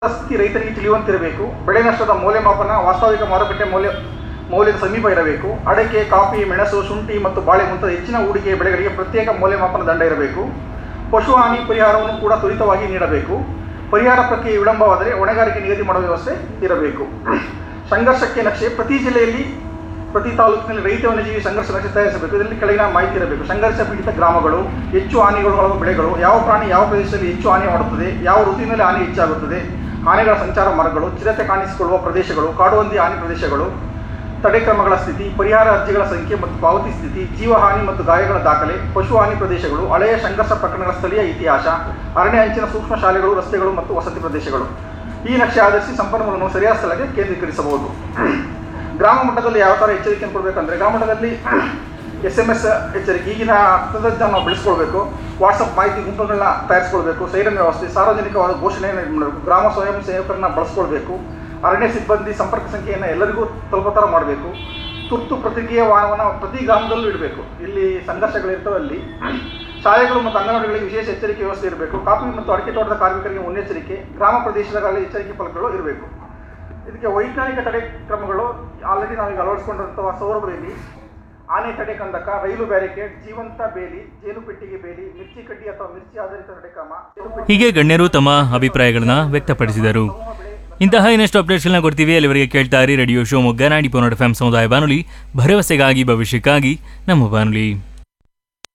ಸ್ಥಿತಿ ರೈತರಿಗೆ ತಿಳಿಯುವಂತಿರಬೇಕು ಬೆಳೆ ನಷ್ಟದ ಮೌಲ್ಯಮಾಪನ ವಾಸ್ತವಿಕ ಮಾರುಕಟ್ಟೆ ಮೌಲ್ಯ ಮೌಲ್ಯದ ಸಮೀಪ ಇರಬೇಕು ಅಡಕೆ ಕಾಫಿ ಮೆಣಸು ಶುಂಠಿ ಮತ್ತು ಬಾಳೆ ಮುಂತಾದ ಹೆಚ್ಚಿನ ಹೂಡಿಕೆ ಬೆಳೆಗಳಿಗೆ ಪ್ರತ್ಯೇಕ ಮೌಲ್ಯಮಾಪನ ದಂಡ ಇರಬೇಕು ಪಶು ಹಾನಿ ಪರಿಹಾರವನ್ನು ಕೂಡ ತ್ವರಿತವಾಗಿ ನೀಡಬೇಕು ಪರಿಹಾರ ಪ್ರಕ್ರಿಯೆ ವಿಳಂಬವಾದರೆ ಹೊಣೆಗಾರಿಕೆ ನಿಗದಿ ಮಾಡುವ ವ್ಯವಸ್ಥೆ ಇರಬೇಕು ಸಂಘರ್ಷಕ್ಕೆ ನಕ್ಷೆ ಪ್ರತಿ ಜಿಲ್ಲೆಯಲ್ಲಿ ಪ್ರತಿ ತಾಲೂಕಿನಲ್ಲಿ ರೈತ ವನ್ಯಜೀವಿ ಸಂಘರ್ಷ ನಕ್ಷೆ ತಯಾರಿಸಬೇಕು ಇದರಲ್ಲಿ ಕೆಳಗಿನ ಮಾಹಿತಿ ಇರಬೇಕು ಸಂಘರ್ಷ ಪೀಡಿತ ಗ್ರಾಮಗಳು ಹೆಚ್ಚು ಹಾನಿಗೊಳಗಾಗುವ ಬೆಳೆಗಳು ಯಾವ ಪ್ರಾಣಿ ಯಾವ ಪ್ರದೇಶದಲ್ಲಿ ಹೆಚ್ಚು ಹಾನಿ ಮಾಡುತ್ತದೆ ಯಾವ ಋತುವಿನಲ್ಲಿ ಹಾನಿ ಹೆಚ್ಚಾಗುತ್ತದೆ ಹಾನಿಗಳ ಸಂಚಾರ ಮಾರ್ಗಗಳು ಚಿರತೆ ಕಾಣಿಸಿಕೊಳ್ಳುವ ಪ್ರದೇಶಗಳು ಕಾಡುಹಂದಿ ಹಾನಿ ಪ್ರದೇಶಗಳು ತಡೆ ಕ್ರಮಗಳ ಸ್ಥಿತಿ ಪರಿಹಾರ ಅರ್ಜಿಗಳ ಸಂಖ್ಯೆ ಮತ್ತು ಪಾವತಿ ಸ್ಥಿತಿ ಜೀವಹಾನಿ ಮತ್ತು ಗಾಯಗಳ ದಾಖಲೆ ಪಶು ಹಾನಿ ಪ್ರದೇಶಗಳು ಹಳೆಯ ಸಂಘರ್ಷ ಪ್ರಕರಣಗಳ ಸ್ಥಳೀಯ ಇತಿಹಾಸ ಅರಣ್ಯ ಅಂಚಿನ ಸೂಕ್ಷ್ಮ ಶಾಲೆಗಳು ರಸ್ತೆಗಳು ಮತ್ತು ವಸತಿ ಪ್ರದೇಶಗಳು ಈ ನಕ್ಷೆ ಆಧರಿಸಿ ಸಂಪನ್ಮೂಲವನ್ನು ಸರಿಯಾದ ಸ್ಥಳಕ್ಕೆ ಕೇಂದ್ರೀಕರಿಸಬಹುದು ಗ್ರಾಮ ಮಟ್ಟದಲ್ಲಿ ಯಾವ ಥರ ಎಚ್ಚರಿಕೆಯನ್ನು ಕೊಡಬೇಕಂದ್ರೆ ಗ್ರಾಮ ಮಟ್ಟದಲ್ಲಿ ಎಸ್ ಎಮ್ ಎಸ್ ಎಚ್ಚರಿಕೆ ಈಗಿನ ತಂತ್ರಜ್ಞಾನ ನಾವು ಬೆಳೆಸ್ಕೊಳ್ಬೇಕು ವಾಟ್ಸಪ್ ಮಾಹಿತಿ ಗುಂಪುಗಳನ್ನ ತಯಾರಿಸ್ಕೊಳ್ಬೇಕು ಸೈರನ್ ವ್ಯವಸ್ಥೆ ಸಾರ್ವಜನಿಕವಾದ ಘೋಷಣೆಯನ್ನು ಇದು ಮಾಡಬೇಕು ಗ್ರಾಮ ಸ್ವಯಂ ಸೇವಕರನ್ನ ಬಳಸ್ಕೊಳ್ಬೇಕು ಅರಣ್ಯ ಸಿಬ್ಬಂದಿ ಸಂಪರ್ಕ ಸಂಖ್ಯೆಯನ್ನು ಎಲ್ಲರಿಗೂ ತಲುಪೋ ಥರ ಮಾಡಬೇಕು ತುರ್ತು ಪ್ರತಿಕ್ರಿಯೆ ವಾಹನವನ್ನು ಪ್ರತಿ ಗ್ರಾಮದಲ್ಲೂ ಇಡಬೇಕು ಇಲ್ಲಿ ಸಂಘರ್ಷಗಳಿರ್ತವೆ ಅಲ್ಲಿ ಶಾಲೆಗಳು ಮತ್ತು ಅಂಗನವಾಡಿಗಳಿಗೆ ವಿಶೇಷ ಎಚ್ಚರಿಕೆ ವ್ಯವಸ್ಥೆ ಇರಬೇಕು ಕಾಫಿ ಮತ್ತು ಅಡಿಕೆ ತೋಟದ ಕಾರ್ಮಿಕರಿಗೆ ಮುನ್ನೆಚ್ಚರಿಕೆ ಗ್ರಾಮ ಪ್ರದೇಶಗಳಲ್ಲಿ ಎಚ್ಚರಿಕೆ ಫಲಕಗಳು ಇರಬೇಕು ಇದಕ್ಕೆ ವೈಜ್ಞಾನಿಕ ತಡೆ ಕ್ರಮಗಳು ಆಲ್ರೆಡಿ ನಾವೀಗ ಅಳವಡಿಸಿಕೊಂಡಿರುವಂತಹ ಸೌರಭದಲ್ಲಿ ಆನೆ ತಡೆ ಕಂದಕ ರೈಲು ಬ್ಯಾರಿಕೇಡ್ ಜೀವಂತ ಬೇಲಿ ಜೇನು ಪೆಟ್ಟಿಗೆ ಬೇಲಿ ಮಿರ್ಚಿ ಕಡ್ಡಿ ಅಥವಾ ಮಿರ್ಚಿ ಆಧಾರಿತ ತಡೆಕ್ರಮ ಜೇನು ಪೆಟ್ಟಿಗೆ ಹೀಗೆ ಗಣ್ಯರು ತಮ್ಮ ಅಭಿಪ್ರಾಯಗಳನ್ನ ವ್ಯಕ್ತಪಡಿಸಿದರು ಇಂತಹ ಇನ್ನಷ್ಟು ಅಪ್ಡೇಟ್ಸ್ಗಳನ್ನ ಕೊಡ್ತೀವಿ ಅಲ್ಲಿವರೆಗೆ ಕೇಳ್ತಾ ಇರಿ ರೇಡಿಯೋ ಶಿವಮೊಗ್ಗ ನಾಡಿ ಪೋನೋಡ್ ಎಫ್ ಸಮುದಾಯ ಬಾನುಲಿ ಭರವಸೆಗಾಗಿ ಭವಿಷ್ಯಕ್ಕಾಗಿ ನಮ್ಮ ಬಾನುಲಿ